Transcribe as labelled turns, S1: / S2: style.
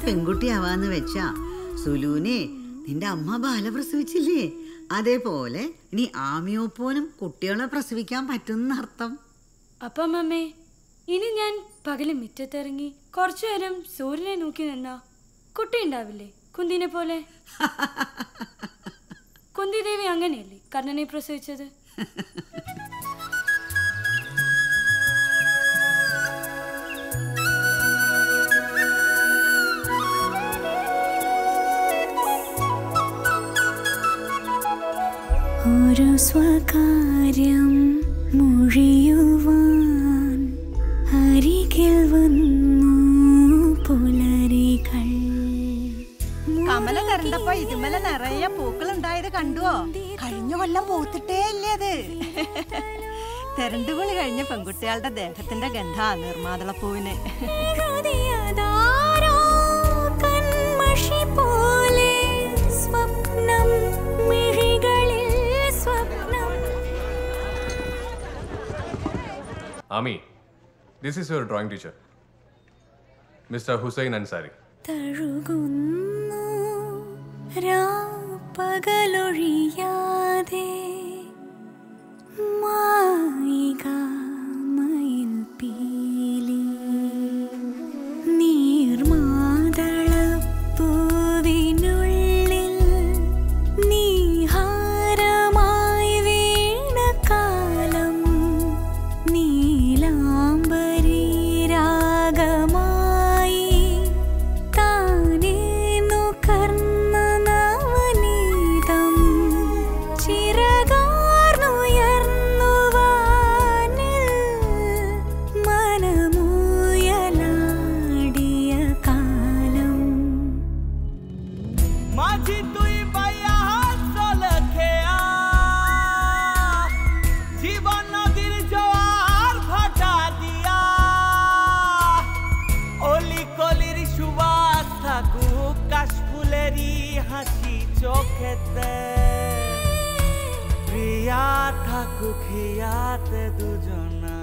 S1: പെൺകുട്ടിയാവാന്ന് വെച്ചാ സുലൂനെ നിന്റെ അമ്മ ബാല പ്രസവിച്ചില്ലേ അതേപോലെ ഇനി ആമിയോപ്പോനും കുട്ടികളെ പ്രസവിക്കാൻ പറ്റുന്ന അർത്ഥം
S2: അപ്പം അമ്മേ ഇനി ഞാൻ പകല് മുറ്റത്തിറങ്ങി കുറച്ചു നേരം സൂര്യനെ നോക്കി നിന്നാ കുട്ടി ഉണ്ടാവില്ലേ കുന്തിനെ പോലെ കുന്തി ദേവി അങ്ങനെയല്ലേ കർണനെ പ്രസവിച്ചത്
S3: ഒരു സ്വകാര്യം മൊഴിയുവാൻ അരികിൽ വന്നു പുലരികൾ
S4: കമല തരണ്ടപ്പോ ഇതുമല നിറയെ പൂക്കൾ ഉണ്ടായത് കണ്ടുവോ കഴിഞ്ഞ കൊല്ലം പൂത്തിട്ടേ ഇല്ലേ അത് തെരണ്ടുകുളി കഴിഞ്ഞ പെൺകുട്ടികളുടെ ദേഹത്തിന്റെ ഗന്ധ നിർമാതളപ്പൂവിന്
S3: ഹൃദയധാരോ കൺമഷി പോലെ സ്വപ്നം മിഴികളിൽ സ്വപ്നം
S5: Ami, this is your drawing teacher, Mr. Hussein Ansari.
S3: തഴുകുന്നു രാപ്പകലൊഴിയാതെ മായിക മയിൽ പീലി നീർമാതളപ്പൂവിനുള്ളിൽ നീഹാരമായി വീണ കാലം നീലാംബരി രാഗമായി താനേ നുകർന്ന നവനീതം ചിറകാർന്നുയർന്നു വാനിൽ മനമുയലാടിയ കാലം
S6: माझी तुई बाया चल खेळा জীবন নদীর জোয়ার ভাটা দিয়া অলি কলির সুবাস থাকুক কাশফুলেরই হাসি চোখেতে প্রিয়া থাকুক হিয়াতে দুজনা